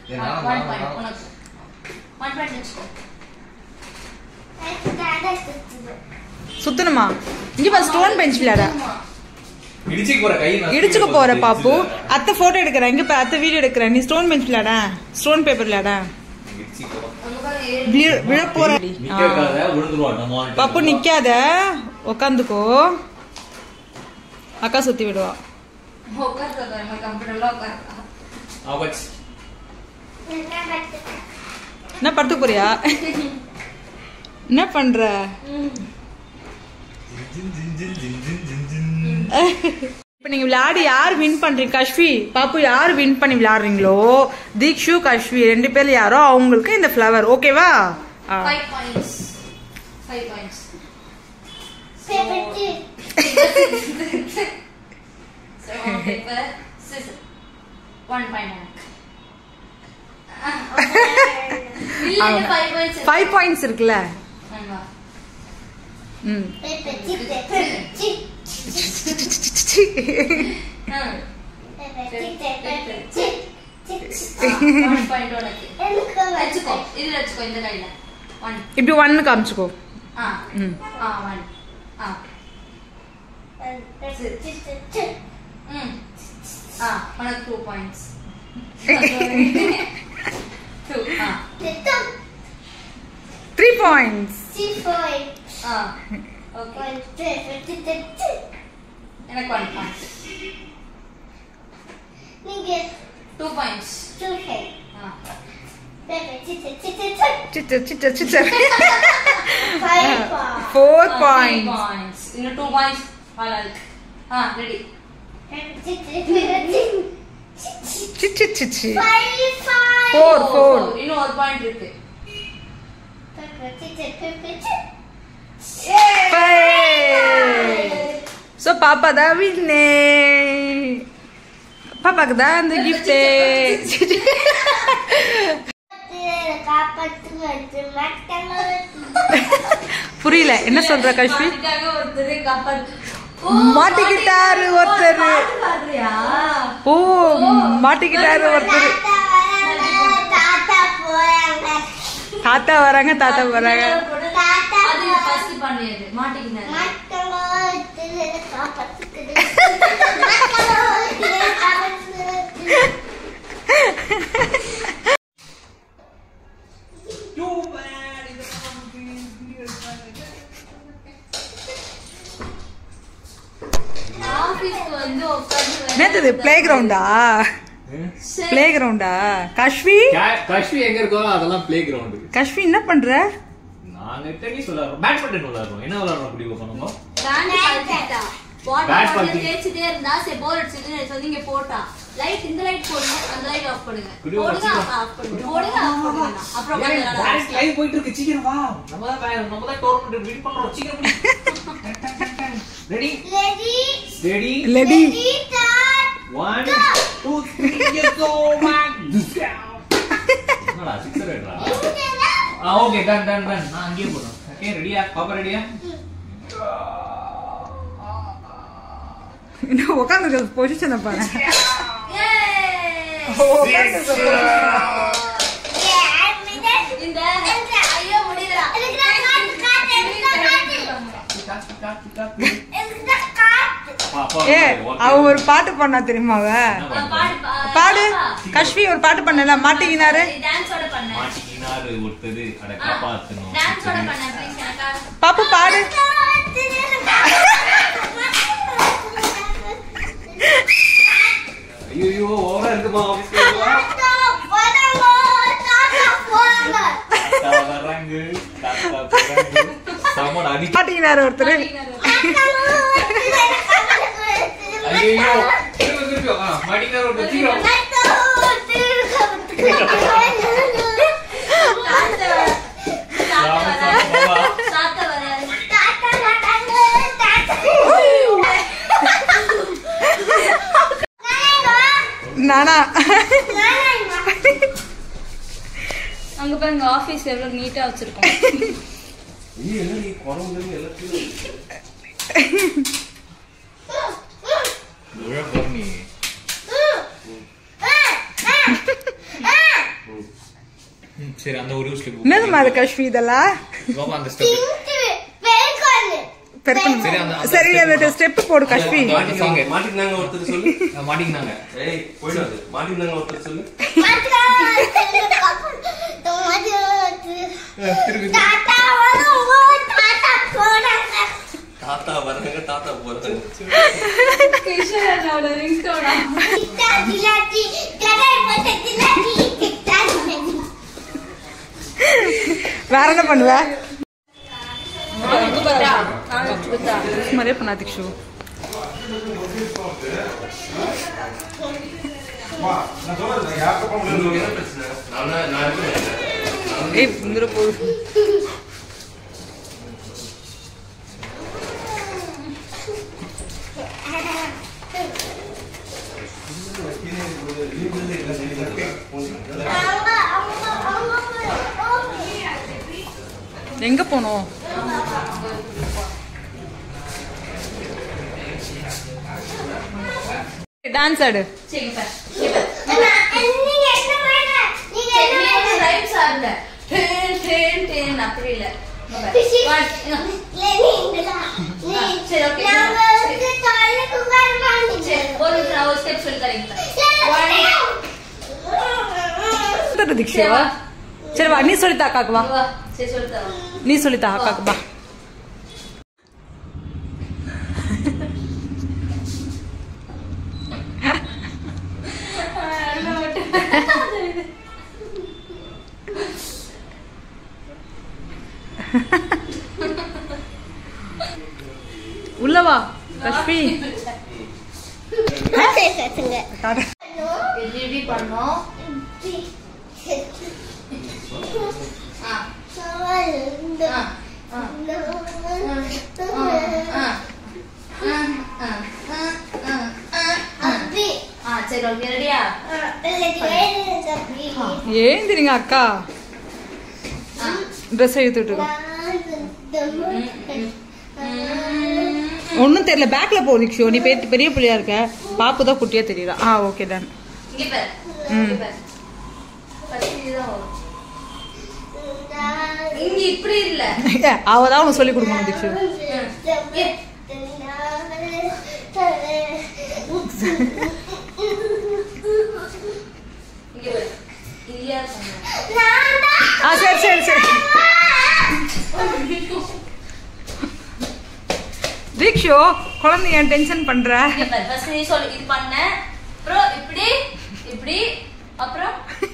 சரி, ஆ, நான் one நான் point நான் உனக்கு. One point வச்சுக்கோ. சுத்தணுமா இங்க பாரு ஸ்டோன் பெஞ்ச் விளையாட ஆமா. இடிச்சுக்க போற கையை நான் இடிச்சுக்க தூக்கி போற போட்டு பாப்பு இடிச்சுக்க. அத்தை போட்டோ எடுக்கிறேன் இங்க பாரு, அத்தை வீடியோ எடுக்கிறேன் நீ ஸ்டோன் பெஞ்ச் விளையாட ஸ்டோன் பேப்பர் விளையாட இடிச்சுக்க போறோம். அங்க பாரு, ஏழு. விழ- விழ போற நிக்க வைக்காத, விழுந்துருவா, நம்ம வந்துட்டு. பாப்பு நிக்காத உக்காந்துக்கோ அக்கா சுத்தி விடுவா உட்கார்ந்து உட்காருங்க, comfortable ஆ உட்காருங்க. ஆ, வச்சு. என்ன படுத்துக்க போறியா என்ன பண்ற ஜின், ஜின், ஜின், ஜின், ஜின், ஜின், ஜின். இப்ப நீங்க விளையாடி யார் வின் பண்றீங்க கஷ்வி பாப்பு யார் வின் பண்ணி விளையாடுறீங்களோ தீக்ஷு கஷ்வி ரெண்டு பேர்ல யாரோ அவங்களுக்கு இந்த ஃப்ளவர் ஓகேவா Five points. Five points. So, paper, scissors. One point எனக்கு. இல்ல, இல்ல, five points இருக்கு. ஃபைவ் பாயிண்ட்ஸ் இருக்குல்ல ஆமா. ம் ஆ. One point உனக்கு. வச்சுக்கோ இதுல வச்சுக்கோ இந்த கையில ஒன் இப்படி ஒன்னு காமிச்சுக்கோ ஆ ம் ஆ ஒன் ஆ ம் ஆ உனக்கு டூ பாயிண்ட்ஸ் டூ ஆ த்ரீ பாயிண்ட்ஸ் ஆ ஓகே எனக்கு ஒன் பாயிண்ட் டூ பாயிண்ட்ஸ் ஆ சிச்சர் சிச்சர் சிச்சர் ஃபோர் பாயிண்ட்ஸ் பாயிண்ட்ஸ் இன்னும் டூ பாயிண்ட்ஸ் ஆளாளுக்கு ஆ ரெடி சிச்சி சிச்சி ஃபோர் ஃபோர் இன்னும் ஒரு பாயிண்ட் இருக்கு ஸோ பாப்பா தான் வின்னே பாப்பாக்கு தான் அந்த கிஃப்ட்டு புரியல என்ன சொல்ற கஷ்மி அதுக்காக ஒருத்தர் கப்பல் மாட்டிக்கிட்டாரு ஒருத்தர் பாட்டு பாடுறியா ஓ மாட்டிக்கிட்டாரு ஒருத்தர் தாத்தா வராங்க தாத்தா வராங்க அது ஃபர்ஸ்ட் பண்ணியது மாட்டிக்கினாரு ஆபீஸ்க்கு வந்து உட்கார்ந்து என்னது பிளே கிரவுண்டா பிளே கிரவுண்டா கஷ்வி கா- காஷ்மீர் எங்க இருக்கோ அதெல்லாம் பிளே கிரவுண்டு கஷ்வி என்ன பண்ற நாங்க டென்னிஸ் விளையாடுறோம் பேட்மிண்டன் விளையாடுறோம் என்ன விளையாடுறோம் அப்படி பண்ணுவோம் பேண்ட் கழட்டிட்டா Bat பாட்டில் பத்தி. தேய்ச்சிட்டே இருந்தா சரி போர் அடிச்சுட்டு சொல்லி இங்க போட்டா லைட் இந்த லைட் போடுங்க அந்த லைட் ஆஃப் பண்ணுங்க இப்படி போடுங்க வச்சுக்கோ. ஆஃப் பண்ணுங்க போடுங்க ஆஃப் பண்ணுங்க அப்புறம் உட்கார்ந்து விளையாடலாம். லைவ் போயிட்டு இருக்கு சீக்கிரம் வா நம்ம தான் பே- நம்ம தான் டோர்னமெண்ட் வின் பண்றோம் சீக்கிரம் ready ready ready one two three go man என்னடா சிக்ஸர் எடுறா ஆ ஓகே டன் டன் டன் நான் அங்கேயே போறேன் ஓகே ரெடியா பாப்பா ரெடியா இன்னும் உட்காந்து பொசிஷனை பாரு Yay! இந்த ஐயோ முடியல பாப்பா ஏ அவ ஒரு பாட்டு பண்ணா தெரியுமா அவ பாடு கஷ்வி ஒரு பாட்டு பண்ணல மாட்டிக்கினாரு டான்ஸோட பண்ண மாட்டிக்கினாரு ஒருத்தரு அட காப்பாத்தணும் டான்ஸோட பண்ண ப்ளீஸ் எனக்காக பாப்பு பாடு ஐயோ ஓவரா இருக்குமா ஆபீஸ்ல தாத்தா வர்றாங்க தாத்தா போறாங்க சமோட அடி மாட்டிக்கினாரு ஒருத்தர் ஐயோ திரும்ப திரும்ப ஆ மாட்டிக்கினாரு ஒருத்தர் சீக்கிரம் ராம சாம பாபா சாத்த வராது நானா அங்க பாருங்க ஆபீஸ் எவ்வளவு நீட்டா வச்சிருக்கோம் ஐயோ என்ன நீ குறவுங்க எல்லாத்தையும் விழ போற நீ சரி அந்த ஒரு ஸ்டெப் என்னதுமா அது கஷ்வி இதெல்லாம் பாப்பா அந்த ஸ்டெப் பெருக்கணும் சரி, அந்த- அந்த சரி step அந்த ஸ்டெப் போடு கஷ்வி அந்த- மாட்டிக்கினாங்க மாட்டிக்கினாங்க ஒருத்தர் சொல்லு மாட்டிக்கினாங்க ஏய் போயிடாது மாட்டிக்கினாங்க ஒருத்தர் சொல்லு தாத்தா வர்றாங்க தாத்தா போறாங்க கிஷோரோட ரிங்டோனா வேற என்ன பண்ணுவ நான் வச்சுக்கிட்டா மாதிரியே பண்ணா திக்ஷு உங்களுக்கு என்ன பிரச்சனை நான் நான் இருக்கேன். ஏய் இந்திர போடு எங்க போனோம் டான்ஸ் ஆடு சரி பாரு ரைட் சார்ந்த டேன் டேன் டேன் அப்படி இல்ல சரி ஓகே சரி ஒரு நிமிஷம் நான் ஒரு ஸ்டெப் சொல்லி தரேன் தட்டு திக்ஷு சரி வா நீ சொல்லித்தா அக்காக்கு வா வா சரி சொல்லி தரோம் நீ சொல்லித்தா அக்காக்கு வா உள்ள வா லட்சுமி டாடா. இப்படி இப்படி பண்ணோம் ஆ ஆ ஆ ஆ சரி ஓகே ரெடியா ஏந்திரிங்க அக்கா ட்ரெஸ் எடுத்து விட்டுருக்கோம் ஒன்றும் தெரியல பேக்ல போ நிக்ஷோ நீ பெரிய பெரிய பிள்ளையா இருக்க பாப்பு தான் குட்டியா தெரியல ஆ ஓகே டன் இங்க பாரு ம். இங்க பாரு ஃபர்ஸ்ட் இதுதான் வரும் இங்க இப்படி இல்ல அவ தான் உனக்கு சொல்லி கொடுக்கணும் திக்ஷு இங்க பாரு இது யார் பண்ணா ஆ சரி சரி சரி தீக்ஷு குழந்தை ஏன் டென்ஷன் பண்ற இங்க பாரு ஃபர்ஸ்ட் நீ சொல்லு இது பண்ண அப்புறம் இப்படி இப்படி அப்புறம்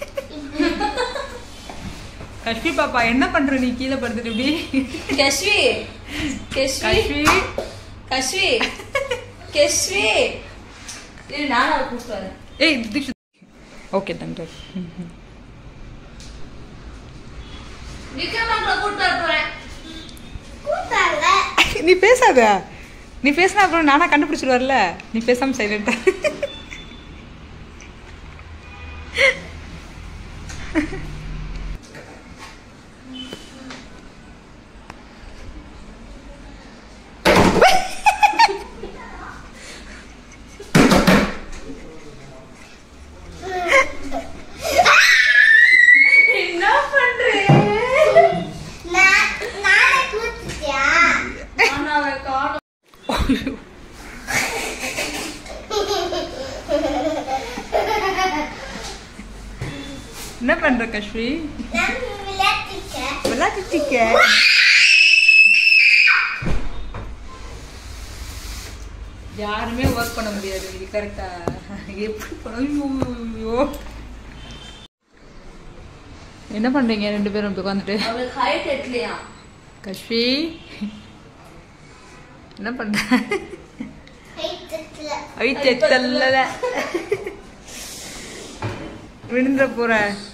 கஷ்மி பாப்பா என்ன பண்ற நீ கீழே படுத்துட்டு இப்படி கஷ்வி கஷ்வி கஷ்மி கஷ்வி கஷ்வி இது நானும் அவரை கூப்பிட்டு வரேன் ஏய் தீக்ஷு ஓகே டன் டன் விக்ரமங்களை கூப்பிட்டு வர போறேன் நீ பேசாத நீ பேசினா அப்புறம் நானா கண்டுபிடிச்சிருவார்ல நீ பேசாம சைலண்டா என்ன பண்றேன் நான் அவரை காணும் என்ன பண்ற கஷ்மி விளையாட்டுட்டிக்க யாருமே ஒர்க் பண்ண முடியாது இது கரெக்டா எப்படி பண்ண என்ன பண்றீங்க ரெண்டு பேரும் இப்படி உட்காந்துட்டு அவளுக்கு ஹைட் எட்லையா கஷ்மி என்ன பண்ற ஐ தெத்தல்ல விழுந்துட போற